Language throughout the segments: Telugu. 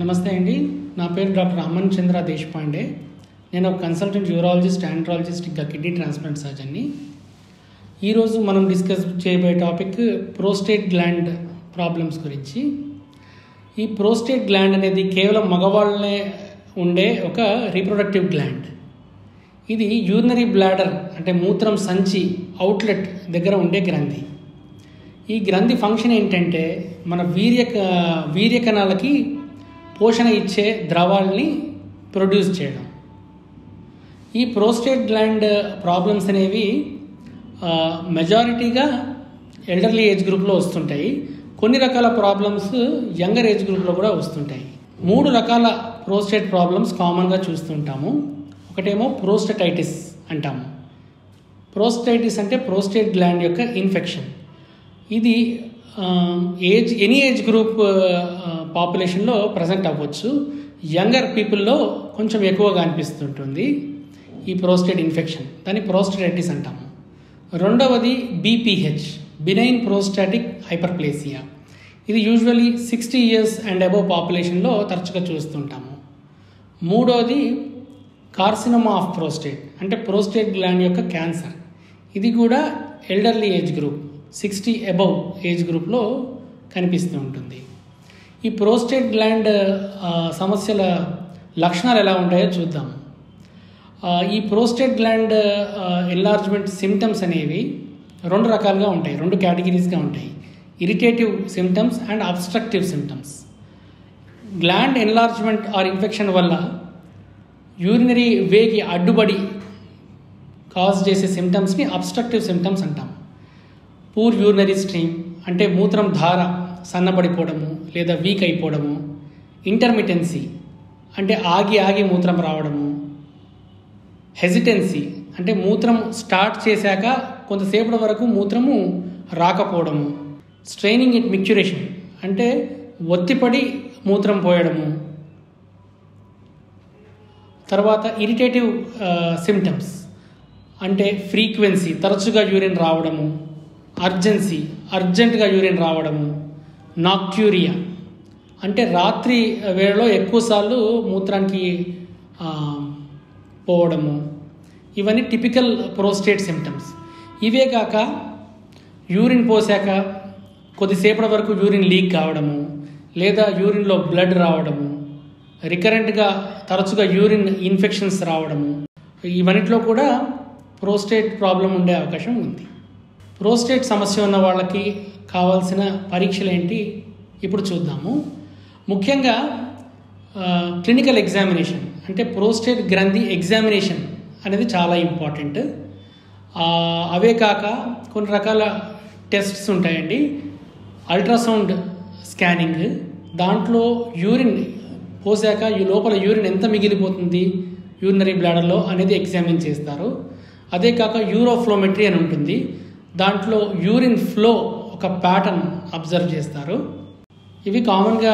నమస్తే అండి నా పేరు డాక్టర్ అమన్ చంద్ర దేశపాండే నేను ఒక కన్సల్టెంట్ యూరాలజిస్ట్ ఆండ్రాలజిస్ట్ ఇంకా కిడ్నీ ట్రాన్స్ప్లాంట్ సర్జన్ని ఈరోజు మనం డిస్కస్ చేయబోయే టాపిక్ ప్రోస్టేట్ గ్లాండ్ ప్రాబ్లమ్స్ గురించి ఈ ప్రోస్టేట్ గ్లాండ్ అనేది కేవలం మగవాళ్ళనే ఉండే ఒక రీప్రొడక్టివ్ గ్లాండ్ ఇది యూరినరీ బ్లాడర్ అంటే మూత్రం సంచి అవుట్లెట్ దగ్గర ఉండే గ్రంథి ఈ గ్రంథి ఫంక్షన్ ఏంటంటే మన వీర్య వీర్యకణాలకి పోషణ ఇచ్చే ద్రవాల్ని ప్రొడ్యూస్ చేయడం ఈ ప్రోస్టేట్ గ్లాండ్ ప్రాబ్లమ్స్ అనేవి మెజారిటీగా ఎల్డర్లీ ఏజ్ గ్రూప్లో వస్తుంటాయి కొన్ని రకాల ప్రాబ్లమ్స్ యంగర్ ఏజ్ గ్రూప్లో కూడా వస్తుంటాయి మూడు రకాల ప్రోస్టేట్ ప్రాబ్లమ్స్ కామన్గా చూస్తుంటాము ఒకటేమో ప్రోస్టటైటిస్ అంటాము ప్రోస్టైటిస్ అంటే ప్రోస్టేట్ గ్లాండ్ యొక్క ఇన్ఫెక్షన్ ఇది ఏజ్ ఎనీ ఏజ్ గ్రూప్ పాపులేషన్లో ప్రజెంట్ అవ్వచ్చు యంగర్ పీపుల్లో కొంచెం ఎక్కువగా అనిపిస్తుంటుంది ఈ ప్రోస్టేట్ ఇన్ఫెక్షన్ దాన్ని ప్రోస్టైటిస్ అంటాము రెండవది బీపీహెచ్ బినైన్ ప్రోస్టాటిక్ హైపర్ప్లేసియా ఇది usually sixty years and above పాపులేషన్లో తరచుగా చూస్తుంటాము మూడవది కార్సినోమా ఆఫ్ ప్రోస్టేట్ అంటే ప్రోస్టేట్ గ్లాండ్ యొక్క క్యాన్సర్ ఇది కూడా elderly age group sixty above age గ్రూప్లో కనిపిస్తూ ఉంటుంది ఈ ప్రోస్టేట్ గ్లాండ్ సమస్యల లక్షణాలు ఎలా ఉంటాయో చూద్దాం ఈ ప్రోస్టేట్ గ్లాండ్ ఎన్లార్జ్మెంట్ సిమ్టమ్స్ అనేవి రెండు రకాలుగా ఉంటాయి రెండు కేటగిరీస్గా ఉంటాయి irritative symptoms and obstructive symptoms gland enlargement or infection వల్ల యూరినరీ వేకి అడ్డుబడి కాజ్ చేసే సిమ్టమ్స్ని అబ్స్ట్రక్టివ్ సిమ్టమ్స్ అంటాం పూర్ యూరినరీ స్ట్రీమ్ అంటే మూత్రం ధార సన్నబడిపోవడము లేదా వీక్ అయిపోవడము ఇంటర్మిటెన్సీ అంటే ఆగి ఆగి మూత్రం రావడము హెజిటెన్సీ అంటే మూత్రం స్టార్ట్ చేశాక కొంతసేపటి వరకు మూత్రము రాకపోవడము స్ట్రైనింగ్ ఇట్ మిక్చురేషన్ అంటే ఒత్తిపడి మూత్రం పోయడము తర్వాత ఇరిటేటివ్ సిమ్టమ్స్ అంటే ఫ్రీక్వెన్సీ తరచుగా యూరిన్ రావడము అర్జెన్సీ అర్జెంటుగా యూరిన్ రావడము నాక్యూరియా అంటే రాత్రి వేళలో ఎక్కువసార్లు మూత్రానికి పోవడము ఇవన్నీ టిపికల్ ప్రోస్టేట్ సిమ్టమ్స్ ఇవే కాక యూరిన్ పోసాక కొద్దిసేపటి వరకు యూరిన్ లీక్ కావడము లేదా యూరిన్లో బ్లడ్ రావడము రికరెంట్గా తరచుగా యూరిన్ ఇన్ఫెక్షన్స్ రావడము ఇవన్నిట్లో కూడా ప్రోస్టేట్ ప్రాబ్లం ఉండే అవకాశం ఉంది ప్రోస్టేట్ సమస్య ఉన్న వాళ్ళకి కావాల్సిన పరీక్షలు ఏంటి ఇప్పుడు చూద్దాము ముఖ్యంగా క్లినికల్ ఎగ్జామినేషన్ అంటే ప్రోస్టేట్ గ్రంథి ఎగ్జామినేషన్ అనేది చాలా ఇంపార్టెంట్ అవే కాక కొన్ని రకాల టెస్ట్స్ ఉంటాయండి అల్ట్రాసౌండ్ స్కానింగ్ దాంట్లో యూరిన్ పోసాక ఈ లోపల యూరిన్ ఎంత మిగిలిపోతుంది యూరినరీ బ్లాడర్లో అనేది ఎగ్జామిన్ చేస్తారు అదే కాక యూరోఫ్లోమెట్రీ అని ఉంటుంది దాంట్లో యూరిన్ ఫ్లో ఒక ప్యాటర్న్ అబ్జర్వ్ చేస్తారు ఇవి కామన్గా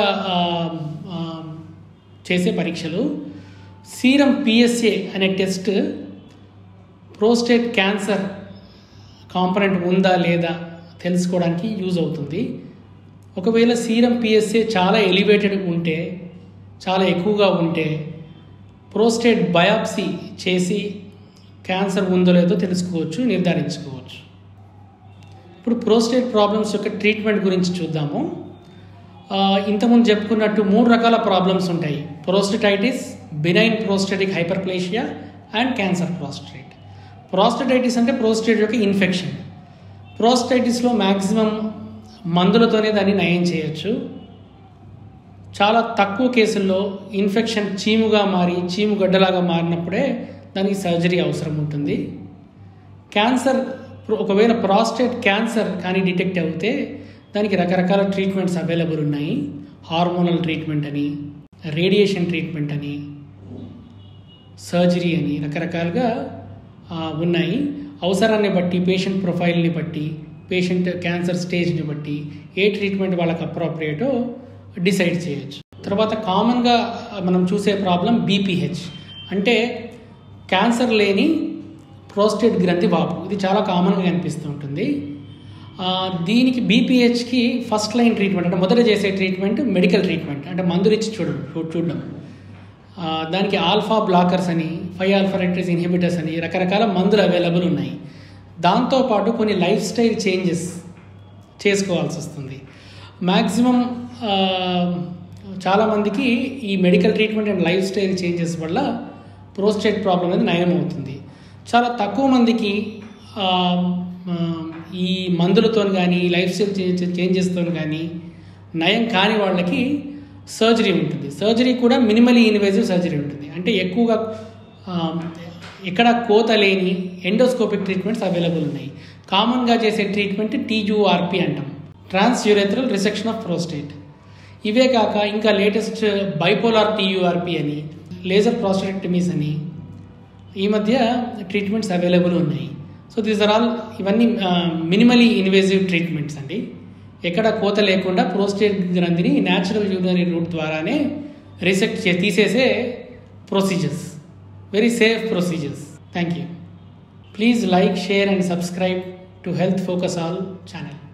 చేసే పరీక్షలు సీరం పిఎస్ఏ అనే టెస్ట్ ప్రోస్టేట్ క్యాన్సర్ కాంపనెంట్ ఉందా లేదా తెలుసుకోవడానికి యూజ్ అవుతుంది ఒకవేళ సీరం పిఎస్ఏ చాలా ఎలివేటెడ్ ఉంటే చాలా ఎక్కువగా ఉంటే ప్రోస్టేట్ బయాప్సీ చేసి క్యాన్సర్ ఉందో లేదో తెలుసుకోవచ్చు నిర్ధారించుకోవచ్చు ఇప్పుడు ప్రోస్టేట్ ప్రాబ్లమ్స్ యొక్క ట్రీట్మెంట్ గురించి చూద్దాము ఇంతకుముందు చెప్పుకున్నట్టు మూడు రకాల ప్రాబ్లమ్స్ ఉంటాయి prostatitis benign prostatic hyperplasia and cancer prostate prostatitis అంటే ప్రోస్టేట్ యొక్క ఇన్ఫెక్షన్ ప్రోస్టైటిస్లో మ్యాక్సిమం మందులతోనే దాన్ని నయం చేయొచ్చు చాలా తక్కువ కేసుల్లో ఇన్ఫెక్షన్ చీముగా మారి చీము గడ్డలాగా మారినప్పుడే దానికి సర్జరీ అవసరం ఉంటుంది క్యాన్సర్ ఒకవేళ ప్రాస్టేట్ క్యాన్సర్ కానీ డిటెక్ట్ అవుతే దానికి రకరకాల ట్రీట్మెంట్స్ అవైలబుల్ ఉన్నాయి హార్మోనల్ ట్రీట్మెంట్ అని రేడియేషన్ ట్రీట్మెంట్ అని సర్జరీ అని రకరకాలుగా ఉన్నాయి అవసరాన్ని బట్టి పేషెంట్ ప్రొఫైల్ని బట్టి పేషెంట్ క్యాన్సర్ స్టేజ్ని బట్టి ఏ ట్రీట్మెంట్ వాళ్ళకి అప్రోప్రియేటో డిసైడ్ చేయొచ్చు తర్వాత కామన్గా మనం చూసే ప్రాబ్లం బీపీహెచ్ అంటే క్యాన్సర్ లేని ప్రోస్టేట్ గ్రంథి వాపు ఇది చాలా కామన్గా కనిపిస్తూ ఉంటుంది ఆ, దీనికి బీపీహెచ్కి ఫస్ట్ లైన్ ట్రీట్మెంట్ అంటే మొదట చేసే ట్రీట్మెంట్ మెడికల్ ట్రీట్మెంట్ అంటే మందులు ఇచ్చి చూడడం చూ- చూడడం ఆ, దానికి ఆల్ఫా బ్లాకర్స్ అని ఫైవ్ ఆల్ఫా రెక్టరీస్ ఇన్హిబిటర్స్ అని రకరకాల మందులు అవైలబుల్ ఉన్నాయి దాంతోపాటు కొన్ని లైఫ్ స్టైల్ చేంజెస్ చేసుకోవాల్సి వస్తుంది మ్యాక్సిమం చాలామందికి ఈ medical treatment and lifestyle changes వల్ల ప్రోస్టేట్ ప్రాబ్లం అనేది నయం అవుతుంది చాలా తక్కువ మందికి ఆ, ఆ, ఈ మందులతో కానీ లైఫ్ స్టైల్ చేంజెస్తో కానీ నయం కాని వాళ్ళకి సర్జరీ ఉంటుంది సర్జరీ కూడా మినిమలీ ఇన్వేజివ్ సర్జరీ ఉంటుంది అంటే ఎక్కువగా ఆ, ఎక్కడ కోత లేని ఎండోస్కోపిక్ ట్రీట్మెంట్స్ అవైలబుల్ ఉన్నాయి కామన్గా చేసే ట్రీట్మెంట్ టీజూఆర్పి అంటాం transurethral resection of prostate ఇవే కాక ఇంకా లేటెస్ట్ బైపోలార్ టీయూఆర్పి అని లేజర్ ప్రాస్టెక్టమీస్ అని ఈ మధ్య ట్రీట్మెంట్స్ అవైలబుల్ ఉన్నాయి సో దీస్ ఆర్ ఆల్ ఇవన్నీ మినిమలీ ఇన్వేజివ్ ట్రీట్మెంట్స్ అండి ఎక్కడ కోత లేకుండా ప్రోస్టేట్ గ్రంథిని న్యాచురల్ యూరినరీ రూట్ ద్వారానే రిసెక్ట్ చే తీసేసే procedures very safe procedures thank you please like share and subscribe to health focus all channel